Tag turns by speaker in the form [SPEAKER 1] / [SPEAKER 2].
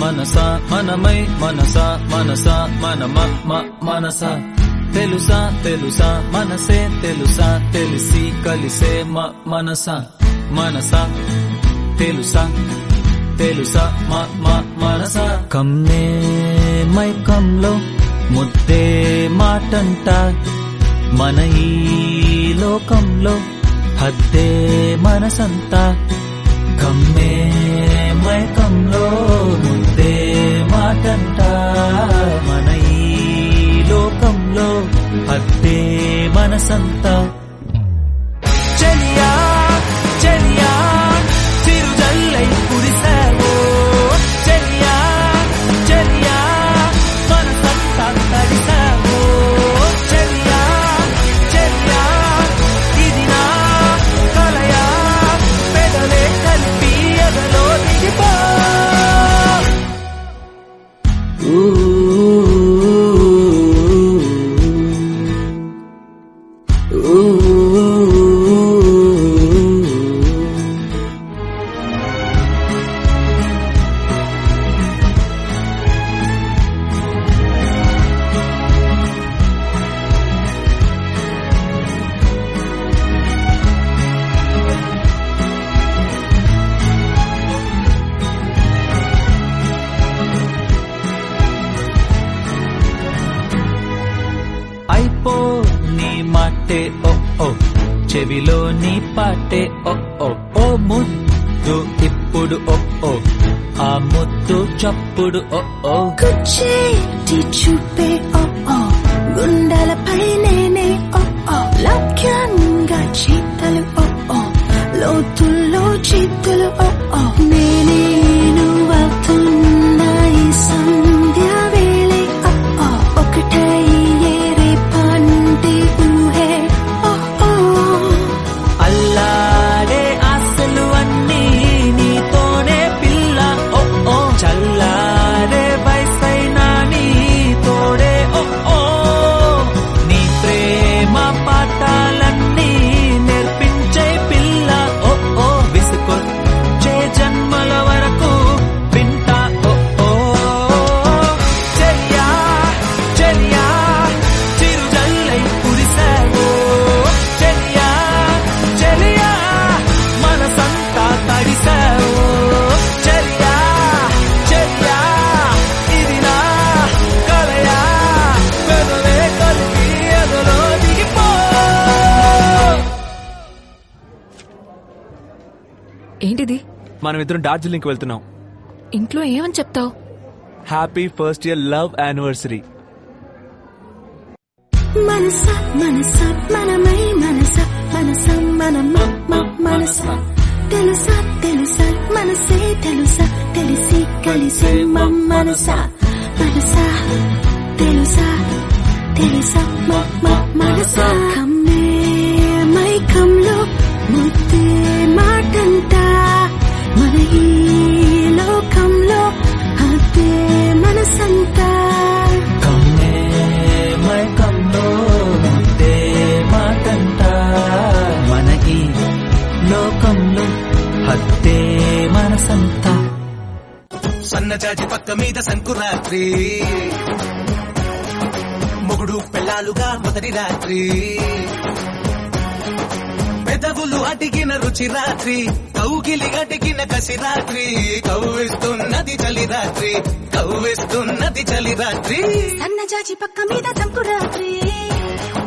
[SPEAKER 1] మనస మనమై మనస మనస మన మ మ మనస తెలుసా తెలుసా మనసే తెలుసా తెలిసి కలిసే మ మనస మనస తెలుసా తెలుసా మ మ మనస కమ్మే మైకంలో ముద్దే మాటంట మన ఈ లోకంలో హద్దే మనసంతా కమ్మే మైకంలో ముద్దే మాటంట మన ఈ లోకంలో హద్దే మనసంతా చెలియా చెలియా చిరుజల్లై కురిసావో చెలియా చెలియా మనసంతా తడిసావో చెలియా చెలియా ఇది నా కలయా పెదలే కలిపి ఎదలో దిగిపో అయిపో నీ మాటే ఓ ఓ చెవిలో నీ పాటే ఓ ఓ ఓ ముద్దు ఇప్పుడు ఓ ఓ ఆ ముద్దు చప్పుడు ఓ ఓ
[SPEAKER 2] కుచ్చేటి చూపే ఓ ఓ గుండెలపై నేనే ఓ ఓ లక్ష్యంగా చీతలు ఓ ఓ లోతుల్లో చీతలు ఓ ఓ నేనే నువ్వవుతున్న ఈ సంధ్య వేళే ఓ ఓ ఒకటై ఏరే పంటి ఊహే ఓ ఓ
[SPEAKER 1] అల్లాడే ఆశలు అన్నీ నీతోనే పిల్ల ఓ ఓ చల్లారే వయసైనా నీ తోడే ఓ ఓ నీ ప్రేమ పాఠాలన్నీ నేర్పించే పిల్ల ఓ ఓ విసుకొచ్చే జన్మల వరకు వింటా ఓ ఓ చెయ్యా చెయ్యా చిరుజల్లై కురిసావో చెయ్యా చెలియా మనసంతా తడిసావో చెలియా చెయ్యా ఇది నా కలయా పెదవే కలిపి ఎదలో దిగిపో
[SPEAKER 3] ఏంటిది
[SPEAKER 4] మనం ఇద్దరం డార్జిలింగ్ వెళ్తున్నాం
[SPEAKER 3] ఇంట్లో ఏమని చెప్తావు
[SPEAKER 4] happy first year love anniversary
[SPEAKER 2] మనస మనస మనమై మనస మనస మన మ- మ- మనస తెలుసా తెలుసా మనసే తెలుసా తెలిసి కలిసే మ మనస మనస తెలుసా తెలుసా మ మ మనస కమ్మే మైకంలో ముద్దే మాటంతా మన ఈ లోకంలో అదే మనసంతా
[SPEAKER 1] కమ్మే మైకంలో ముద్దే మాటంట మన ఈ లోకంలో హద్దే మనసంతా
[SPEAKER 5] సన్నజాజి పక్క మీద సంకురాత్రి మొగుడు పెళ్ళాలుగా మొదటి రాత్రి పెదవులు అడిగిన రుచి రాత్రి కౌగిలి అడిగిన కసి రాత్రి కవ్విస్తున్నది చలి రాత్రి కవ్విస్తున్నది చలి రాత్రి
[SPEAKER 2] సన్నజాజి పక్క మీద సంకురాత్రి